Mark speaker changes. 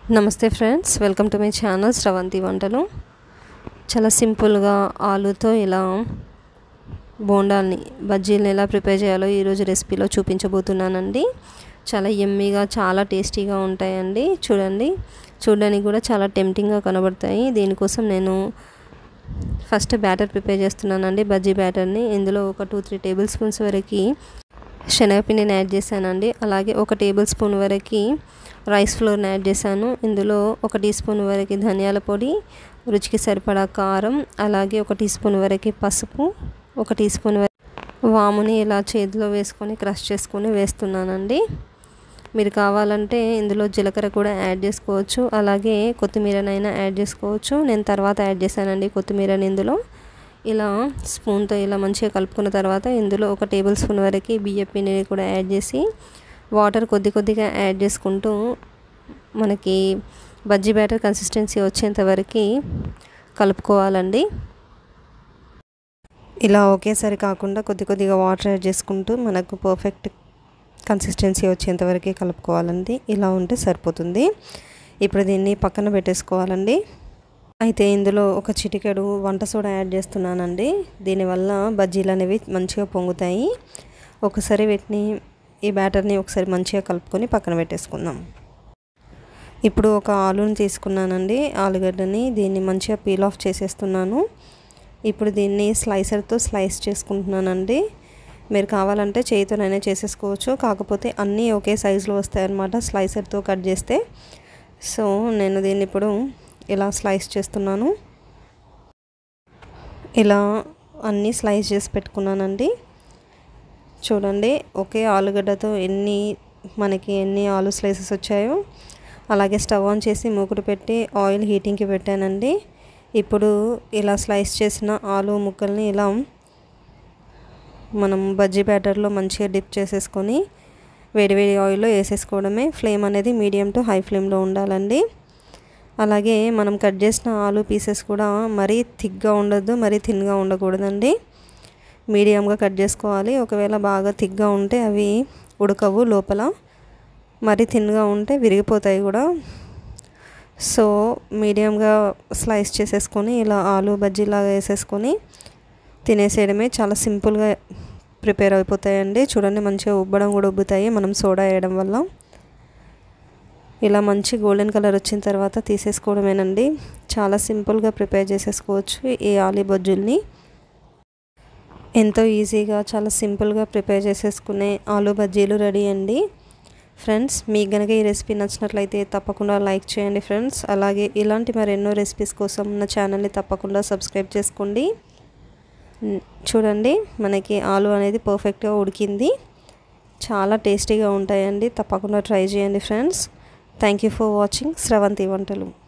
Speaker 1: నమస్తే friends welcome to my channel Sravanthi వంటలు చాలా సింపుల్గా ఆలుతో ఇలా బోండాల్ని బజ్జీలను ఎలా ప్రిపేర్ చేయాలో ఈరోజు రెసిపీలో చూపించబోతున్నానండి చాలా ఎమ్మీగా చాలా టేస్టీగా ఉంటాయండి చూడండి చూడడానికి కూడా చాలా టెంప్టింగ్గా కనబడతాయి దీనికోసం నేను ఫస్ట్ బ్యాటర్ ప్రిపేర్ చేస్తున్నానండి బజ్జీ బ్యాటర్ని ఇందులో ఒక టూ త్రీ టేబుల్ స్పూన్స్ వరకు శనగపిండిని యాడ్ చేశానండి అలాగే ఒక టేబుల్ స్పూన్ వరకు రైస్ ఫ్లోర్ని యాడ్ చేశాను ఇందులో ఒక టీ స్పూన్ వరకు ధనియాల పొడి రుచికి సరిపడా కారం అలాగే ఒక టీ స్పూన్ వరకు పసుపు ఒక టీ స్పూన్ వాముని ఇలా చేతిలో వేసుకొని క్రష్ చేసుకొని వేస్తున్నానండి మీరు కావాలంటే ఇందులో జీలకర్ర కూడా యాడ్ చేసుకోవచ్చు అలాగే కొత్తిమీరనైనా యాడ్ చేసుకోవచ్చు నేను తర్వాత యాడ్ చేశానండి కొత్తిమీరని ఇందులో ఇలా స్పూన్తో ఇలా మంచిగా కలుపుకున్న తర్వాత ఇందులో ఒక టేబుల్ స్పూన్ వరకు బియ్య పిండిని కూడా యాడ్ చేసి వాటర్ కొద్ది కొద్దిగా యాడ్ చేసుకుంటూ మనకి బజ్జీ బ్యాటర్ కన్సిస్టెన్సీ వచ్చేంత వరకు కలుపుకోవాలండి ఇలా ఒకేసారి కాకుండా కొద్ది కొద్దిగా వాటర్ యాడ్ చేసుకుంటూ మనకు పర్ఫెక్ట్ కన్సిస్టెన్సీ వచ్చేంత వరకు కలుపుకోవాలండి ఇలా ఉంటే సరిపోతుంది ఇప్పుడు దీన్ని పక్కన పెట్టేసుకోవాలండి అయితే ఇందులో ఒక చిటికెడు వంట సోడా యాడ్ చేస్తున్నానండి దీనివల్ల బజ్జీలు అనేవి మంచిగా పొంగుతాయి ఒకసారి వీటిని ఈ బ్యాటర్ని ఒకసారి మంచిగా కలుపుకొని పక్కన పెట్టేసుకుందాం ఇప్పుడు ఒక ఆలుని తీసుకున్నానండి ఆలుగడ్డని దీన్ని మంచిగా పీల్ ఆఫ్ చేసేస్తున్నాను ఇప్పుడు దీన్ని స్లైసర్తో స్లైస్ చేసుకుంటున్నానండి మీరు కావాలంటే చేయితోనైనా చేసేసుకోవచ్చు కాకపోతే అన్నీ ఒకే సైజులో వస్తాయన్నమాట స్లైసర్తో కట్ చేస్తే సో నేను దీన్ని ఇప్పుడు ఇలా స్లైస్ చేస్తున్నాను ఇలా అన్నీ స్లైస్ చేసి పెట్టుకున్నానండి చూడండి ఒకే ఆలుగడ్డతో ఎన్ని మనకి ఎన్ని ఆలు స్లైసెస్ వచ్చాయో అలాగే స్టవ్ ఆన్ చేసి మూకుడు పెట్టి ఆయిల్ హీటింగ్కి పెట్టానండి ఇప్పుడు ఇలా స్లైస్ చేసిన ఆలు ముక్కల్ని ఇలా మనం బజ్జీ బ్యాటర్లో మంచిగా డిప్ చేసేసుకొని వేడివేడి ఆయిల్లో వేసేసుకోవడమే ఫ్లేమ్ అనేది మీడియం టు హై ఫ్లేమ్లో ఉండాలండి అలాగే మనం కట్ చేసిన ఆలు పీసెస్ కూడా మరీ థిక్గా ఉండొద్దు మరీ థిన్గా ఉండకూడదండి మీడియంగా కట్ చేసుకోవాలి ఒకవేళ బాగా థిక్గా ఉంటే అవి ఉడకవు లోపల మరీ థిన్గా ఉంటే విరిగిపోతాయి కూడా సో మీడియంగా స్లైస్ చేసేసుకొని ఇలా ఆలు బజ్జీలాగా వేసేసుకొని తినేసేయడమే చాలా సింపుల్గా ప్రిపేర్ అయిపోతాయండి చూడండి మంచిగా ఉబ్బడం కూడా ఉబ్బుతాయి మనం సోడా వేయడం వల్ల ఇలా మంచి గోల్డెన్ కలర్ వచ్చిన తర్వాత తీసేసుకోవడమేనండి చాలా సింపుల్గా ప్రిపేర్ చేసేసుకోవచ్చు ఈ ఆలీ బజ్జుల్ని ఎంతో ఈజీగా చాలా సింపుల్గా ప్రిపేర్ చేసేసుకునే ఆలు బజ్జీలు రెడీ అండి ఫ్రెండ్స్ మీకు కనుక ఈ రెసిపీ నచ్చినట్లయితే తప్పకుండా లైక్ చేయండి ఫ్రెండ్స్ అలాగే ఇలాంటి మరెన్నో రెసిపీస్ కోసం నా ఛానల్ని తప్పకుండా సబ్స్క్రైబ్ చేసుకోండి చూడండి మనకి ఆలు అనేది పర్ఫెక్ట్గా ఉడికింది చాలా టేస్టీగా ఉంటాయండి తప్పకుండా ట్రై చేయండి friends thank you for watching Sravanthi వంటలు